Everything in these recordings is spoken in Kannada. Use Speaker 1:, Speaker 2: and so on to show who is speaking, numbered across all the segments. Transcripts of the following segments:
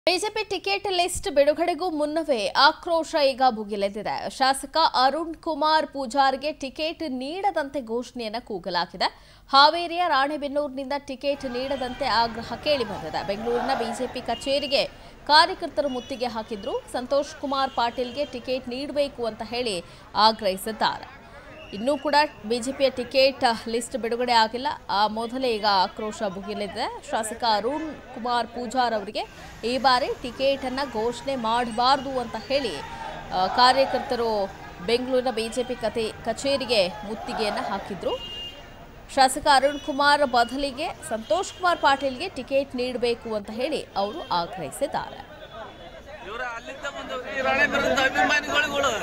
Speaker 1: ಬಿಜೆಪಿ ಟಿಕೆಟ್ ಲಿಸ್ಟ್ ಬಿಡುಗಡೆಗೂ ಮುನ್ನವೇ ಆಕ್ರೋಶ ಈಗ ಭುಗಿಲೆದ್ದಿದೆ ಶಾಸಕ ಅರುಣ್ ಕುಮಾರ್ ಪೂಜಾರ್ಗೆ ಟಿಕೆಟ್ ನೀಡದಂತೆ ಘೋಷಣೆಯನ್ನ ಕೂಗಲಾಗಿದೆ ಹಾವೇರಿಯ ರಾಣೆಬೆನ್ನೂರಿನಿಂದ ಟಿಕೆಟ್ ನೀಡದಂತೆ ಆಗ್ರಹ ಕೇಳಿಬಂದಿದೆ ಬೆಂಗಳೂರಿನ ಬಿಜೆಪಿ ಕಚೇರಿಗೆ ಕಾರ್ಯಕರ್ತರು ಮುತ್ತಿಗೆ ಹಾಕಿದ್ರು ಸಂತೋಷ್ ಕುಮಾರ್ ಪಾಟೀಲ್ಗೆ ಟಿಕೆಟ್ ನೀಡಬೇಕು ಅಂತ ಹೇಳಿ ಆಗ್ರಹಿಸಿದ್ದಾರೆ ಇನ್ನೂ ಕೂಡ ಬಿಜೆಪಿಯ ಟಿಕೆಟ್ ಲಿಸ್ಟ್ ಬಿಡುಗಡೆ ಆಗಿಲ್ಲ ಆ ಮೊದಲೇ ಈಗ ಆಕ್ರೋಶ ಭುಗಿಲಿದೆ ಶಾಸಕ ಅರುಣ್ ಕುಮಾರ್ ಪೂಜಾರ್ ಅವರಿಗೆ ಈ ಬಾರಿ ಟಿಕೆಟ್ ಅನ್ನ ಘೋಷಣೆ ಮಾಡಬಾರ್ದು ಅಂತ ಹೇಳಿ ಆ, ಕಾರ್ಯಕರ್ತರು ಬೆಂಗಳೂರಿನ ಬಿಜೆಪಿ ಕತೆ ಕಚೇರಿಗೆ ಮುತ್ತಿಗೆಯನ್ನು ಹಾಕಿದ್ರು ಶಾಸಕ ಅರುಣ್ ಕುಮಾರ್ ಬದಲಿಗೆ ಸಂತೋಷ್ ಕುಮಾರ್ ಪಾಟೀಲ್ಗೆ ಟಿಕೆಟ್ ನೀಡಬೇಕು ಅಂತ ಹೇಳಿ ಅವರು ಆಗ್ರಹಿಸಿದ್ದಾರೆ
Speaker 2: ಇವ್ರ ಅಲ್ಲಿಂದ ಬಂದವ್ರಿ ರಾಣೆಬೆನ್ನೂರದ ಅಭಿಮಾನಿಗಳು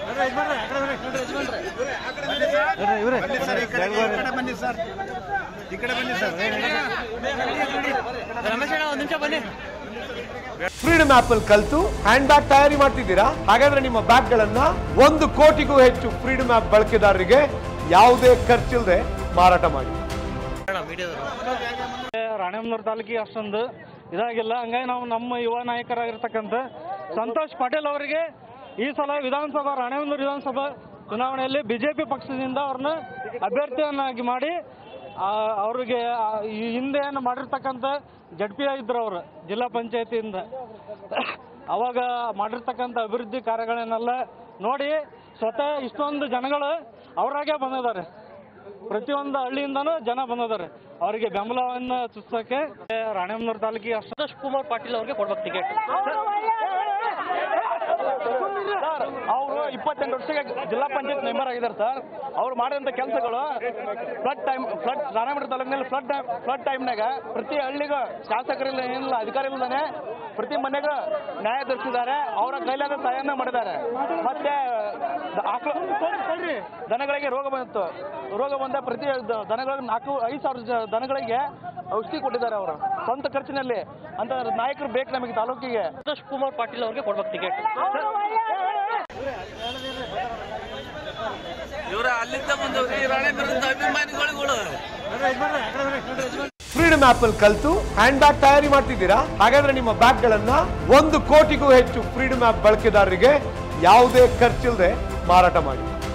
Speaker 3: ಫ್ರೀಡಮ್ ಆಪ್ ಅಲ್ಲಿ ಕಲ್ತು ಹ್ಯಾಂಡ್ ಬ್ಯಾಗ್ ತಯಾರಿ ಮಾಡ್ತಿದ್ದೀರಾ ಹಾಗಾದ್ರೆ ನಿಮ್ಮ ಬ್ಯಾಗ್ ಗಳನ್ನ ಒಂದು ಕೋಟಿಗೂ ಹೆಚ್ಚು ಫ್ರೀಡಮ್ ಆಪ್ ಬಳಕೆದಾರರಿಗೆ ಯಾವುದೇ ಖರ್ಚಿಲ್ಲದೆ ಮಾರಾಟ ಮಾಡಿ
Speaker 4: ರಾಣೆಬೆನ್ನೂರು ತಾಲೂಕಿಗೆ ಅಷ್ಟೊಂದು ಇದಾಗಿಲ್ಲ ಹಂಗಾಗಿ ನಾವು ನಮ್ಮ ಯುವ ನಾಯಕರಾಗಿರ್ತಕ್ಕಂಥ ಸಂತೋಷ್ ಪಾಟೀಲ್ ಅವರಿಗೆ ಈ ಸಲ ವಿಧಾನಸಭಾ ರಾಣೆಬೆನ್ನೂರು ವಿಧಾನಸಭಾ ಚುನಾವಣೆಯಲ್ಲಿ ಬಿಜೆಪಿ ಪಕ್ಷದಿಂದ ಅವ್ರನ್ನ ಅಭ್ಯರ್ಥಿಯನ್ನಾಗಿ ಮಾಡಿ ಆ, ಅವ್ರಿಗೆ ಆ, ಈ ಹಿಂದೆ ಏನು ಮಾಡಿರ್ತಕ್ಕಂಥ ಜಡ್ ಪಿ ಇದ್ರು ಅವರು ಜಿಲ್ಲಾ ಪಂಚಾಯತಿಯಿಂದ ಅವಾಗ ಮಾಡಿರ್ತಕ್ಕಂಥ ಅಭಿವೃದ್ಧಿ ಕಾರ್ಯಗಳನ್ನೆಲ್ಲ ನೋಡಿ ಸ್ವತಃ ಇಷ್ಟೊಂದು ಜನಗಳು ಅವರಾಗೆ ಬಂದಿದ್ದಾರೆ ಪ್ರತಿಯೊಂದು ಹಳ್ಳಿಯಿಂದನೂ ಜನ ಬಂದಿದ್ದಾರೆ ಅವರಿಗೆ ಬೆಂಬಲವನ್ನು ಸೂಚಿಸಕ್ಕೆ ರಾಣೆಬೆನ್ನೂರು ತಾಲೂಕಿಗೆ ಸಂತೋಷ್ ಕುಮಾರ್ ಪಾಟೀಲ್ ಅವ್ರಿಗೆ ಕೊಡ್ಬೇಕು ಟಿಕೆಟ್ ಸರ್ ಅವರು ಇಪ್ಪತ್ತೆಂಟು ವರ್ಷಕ್ಕೆ ಜಿಲ್ಲಾ ಪಂಚಾಯತ್ ಮೆಂಬರ್ ಆಗಿದ್ದಾರೆ ಸರ್ ಅವ್ರು ಮಾಡಿದಂಥ ಕೆಲಸಗಳು ಫ್ಲಡ್ ಟೈಮ್ ಫ್ಲಡ್ ರಾಣೆಬೆನ್ನೂರು ತಾಲೂಕಿನಲ್ಲಿ ಫ್ಲಡ್ ಫ್ಲಡ್ ಟೈಮ್ನಾಗ ಪ್ರತಿ ಹಳ್ಳಿಗೂ ಶಾಸಕರಿಲ್ಲ ಏನಿಲ್ಲ ಅಧಿಕಾರಿ ಇಲ್ಲದಾನೆ ಪ್ರತಿ ಮನೆಗೂ ನ್ಯಾಯ ದೊರಕಿದ್ದಾರೆ ಅವರ ಕೈಲಾದ ಸಹಾಯನ ಮಾಡಿದ್ದಾರೆ ಮತ್ತೆ ದ- ಆಕಳು ದನಗಳಿಗೆ ರೋಗ ಬಂದಿತ್ತು ರೋಗ ಬಂದ ಪ್ರತಿ ದ- ದನಗಳಿಗೆ ನಾಲ್ಕು ಐದು ಸಾವಿರ ಜ- ದನಗಳಿಗೆ ಔಷಧಿ ಕೊಟ್ಟಿದ್ದಾರೆ ಅವರು ಸ್ವಂತ ಖರ್ಚಿನಲ್ಲಿ ಅಂತ ನಾಯಕರು ಬೇಕು ನಮಗೆ ತಾಲೂಕಿಗೆ ಸಂತೋಷ್ ಕುಮಾರ್ ಪಾಟೀಲ್ ಅವ್ರಿಗೆ ಕೊಡ್ಬೇಕು ಟಿಕೆಟ್
Speaker 2: ಇವ್ರ ಅಲ್ಲಿಂದ ಬಂದವ್ರಿ ರಾಣೆಬೆನ್ನೂರದ ಅಭಿಮಾನಿಗಳು
Speaker 3: ಫ್ರೀಡಮ್ ಆಪ್ ಅಲ್ಲಿ ಕಲ್ತು ಹ್ಯಾಂಡ್ ಬ್ಯಾಗ್ ತಯಾರಿ ಮಾಡ್ತಿದ್ದೀರಾ ಹಾಗಾದ್ರೆ ನಿಮ್ಮ ಬ್ಯಾಗ್ ಗಳನ್ನ ಒಂದು ಕೋಟಿಗೂ ಹೆಚ್ಚು ಫ್ರೀಡಮ್ ಆಪ್ ಬಳಕೆದಾರರಿಗೆ ಯಾವುದೇ ಖರ್ಚಿಲ್ಲದೆ ಮಾರಾಟ ಮಾಡಿ